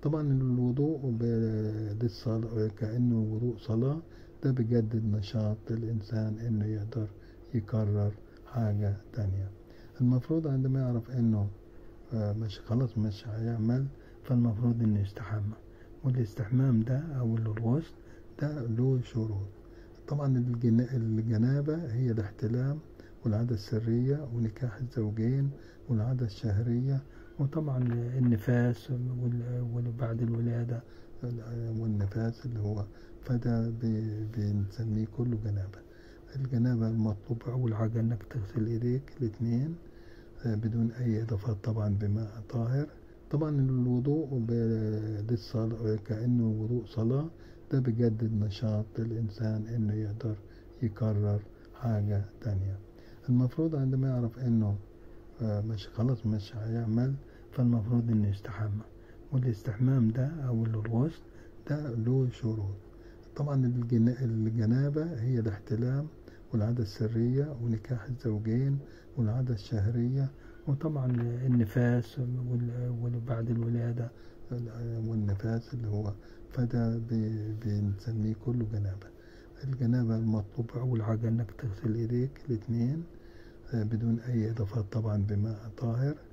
طبعا الوضوء ب- للصلاة كأنه وضوء صلاة ده بيجدد نشاط الإنسان إنه يقدر يكرر حاجة تانية المفروض عندما يعرف إنه آه، مش خلاص مش هيعمل فالمفروض إنه يستحمى والاستحمام ده أو الغسل ده له شروط طبعا الجنا- الجنابة هي الاحتلام والعادة السرية ونكاح الزوجين والعادة الشهرية وطبعا النفاس وال- وبعد الولادة والنفاس اللي هو فده بي- بنسميه كله جنابة الجنابة المطلوب أول حاجة إنك تغسل إيديك الاتنين آه، بدون أي إضافات طبعا بماء طاهر طبعا الوضوء ب- للصلاة كأنه وضوء صلاة ده بيجدد نشاط الإنسان إنه يقدر يكرر حاجة تانية المفروض عندما يعرف إنه آه، مش خلاص مش هيعمل فالمفروض إنه يستحمى والاستحمام ده أو الغسل ده له شروط طبعا الجنا- الجنابة هي الاحتلام والعادة السرية ونكاح الزوجين والعادة الشهرية وطبعا النفاس وال- وبعد الولادة والنفاس اللي هو فده بي- بنسميه كله جنابة الجنابة المطلوب أول حاجة إنك تغسل إيديك الاتنين آه، بدون أي إضافات طبعا بماء طاهر